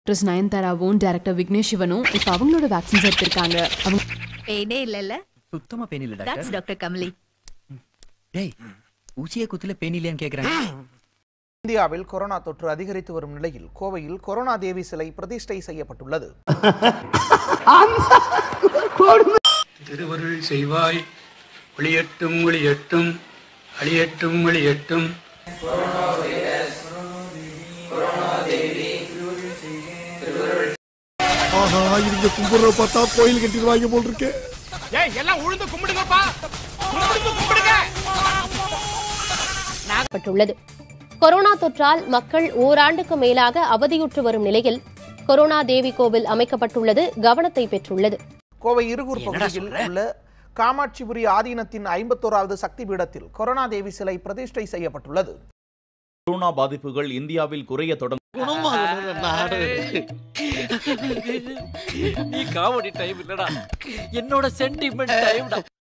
actress நயன்தாராவும் director Vignesh சிவனும் இப்போ அவங்களோட வேக்சின்ஸ் எடுத்திருக்காங்க அவங்க பெயினே இல்லல்ல சுத்தமா பெயின் இல்ல தட்ஸ் டாக்டர் டாக்டர் கமலி டேய் ஊசியே குத்துல பெயின் இல்லையான்னு கேக்குறேன் இந்தியாவில் கொரோனா தொற்று அதிகரித்து வரும் நிலையில் கோவையில் கொரோனா தேவி சிலை பிரதிஷ்டை செய்யப்பட்டுள்ளது திருவருள் செய்வாய் ஒளியட்டும் ஒளியட்டும் அழியட்டும் ஒளியட்டும் ஆஹா இவங்க கும்பிடுற பார்த்தா கோயில் கட்டிடுவாங்க போல் இருக்கு பட்டுள்ளது கொரோனா தொற்றால் மக்கள் ஓராண்டுக்கு மேலாக அவதியுற்று வரும் நிலையில் கொரோனா தேவி கோவில் அமைக்கப்பட்டுள்ளது கவனத்தை பெற்றுள்ளது கோவை இருகூர் பகுதியில் உள்ள காமாட்சிபுரி ஆதீனத்தின் ஐம்பத்தோராவது சக்தி பீடத்தில் கொரோனா தேவி சிலை பிரதிஷ்டை செய்யப்பட்டுள்ளது கொரோனா பாதிப்புகள் இந்தியாவில் குறைய தொடங்க நீ காமெடி டைம் இல்லடா என்னோட சென்டிமெண்ட் டைம்டா